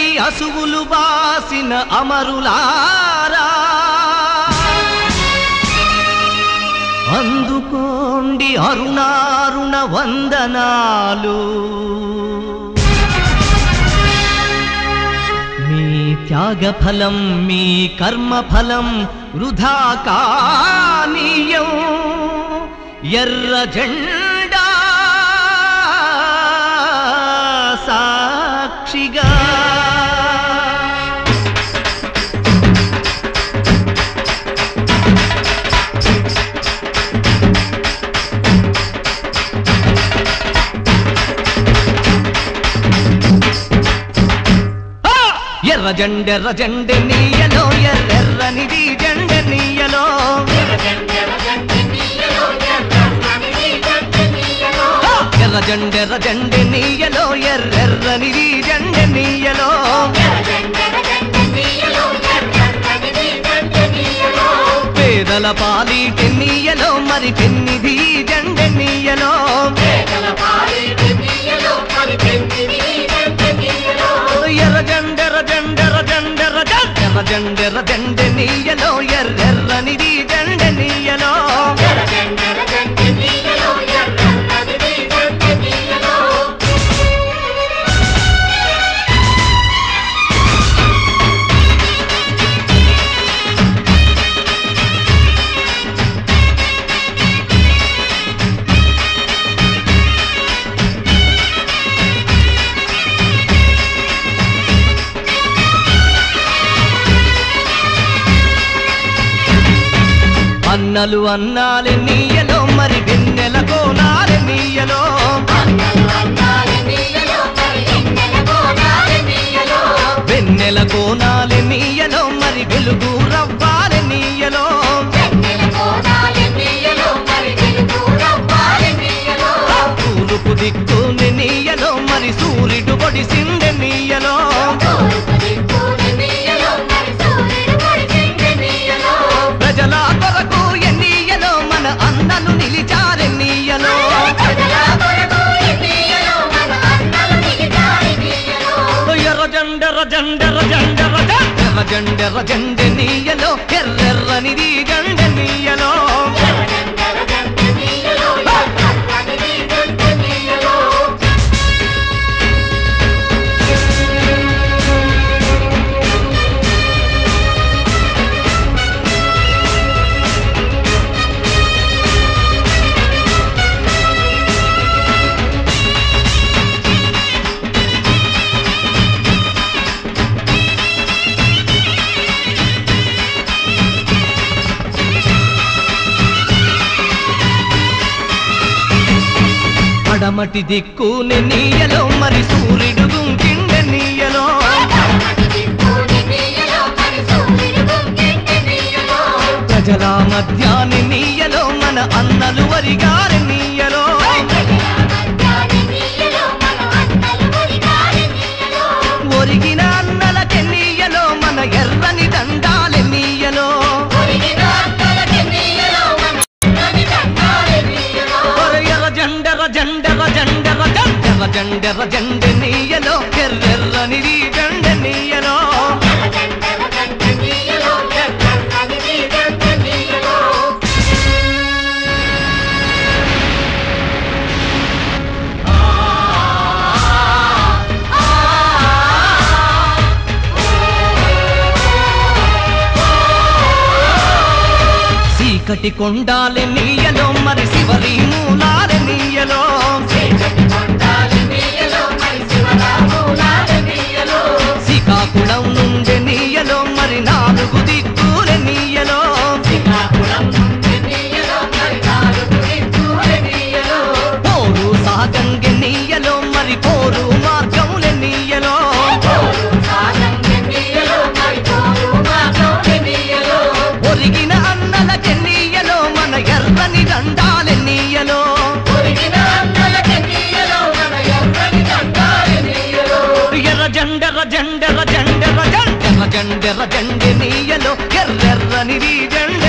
అసువులు బాసిన అమరులారా అందుకోండి అరుణారుణ వందనాలు మీ త్యాగ ఫలం మీ కర్మ ఫలం వృధా కానీయం ఎర్ర జెండా సాక్షిగా ఆ! ఎర్ర జెండెర్ర జెండె నీయలో ఎర్రెర్రనిది జెండె నీయలో ఆ! ఎర్ర జెండెర్ర జెండె నీయలో ఎర్రెర్రనిది జెండె నీయలో పేదల పాలిటి నీయలో మరి పెన్నిది జెండె నీయలో ఎర్ర జెండెర్ర జెండెర్ర జెండెర్ర జెండెర్ర జెండెర్ర జెండె నీయలో ఎర్రెర్రనిది జెండె నీయలో అన్నలు అన్నాలే నీయలో మరి వెన్నెల కోనాలే నీయలో వెన్నెల కోనాలే నీయలో మరి వెలుగు రవ్వాలే నీయలో తూర్పు దిక్కుని నీయలో మరి సూర్యుడు పొడిసిందె నీయలో ప్రజల కొరకు ఎన్నీయలో మన అన్నలు నిలిచారె నీయలో ఎర్ర జెండెర్ర జెండెర్ర జెండెర్ర జెండెర్ర జెండెర్ర జెండె నీయలో ఎర్రెర్రనిది జెండె నీయలో పడమటి దిక్కుని నీయలో మరి సూర్యుడు గుంకిండె నీయలో ప్రజల మధ్యాని నీయలో మన అన్నలు వరిగారి నీయలో ఒరిగిన అన్నలకి నీయలో మన ఎర్రని దండాలె నీయలో ఒరే ఎర్ర జెండెర్ర జెండెర్ర జెండెర్ర జెండెర్ర జెండెర్ర జెండె నీయలో ఎర్రెర్రనిది జెండె నీయలో చీకటి కొండాలె నీయలో మరి శివరి మూలాలె నీయలో శ్రీకాకుళం నుండి నీయలో మరి నాలుగు దిక్కులె నీయలో పోరు సాగంగె నీయలో మరి పోరు మార్గంలె నీయలో ఒరిగిన అన్నలకి నీయలో మన ఎర్రని దండాలె నీయలో ఎర్ర జెండెర్ర జెండెర్ర జెండెర్ర జెండెర్ర జెండెర్ర జెండె నీయలో ఎర్రెర్రనిది జెండ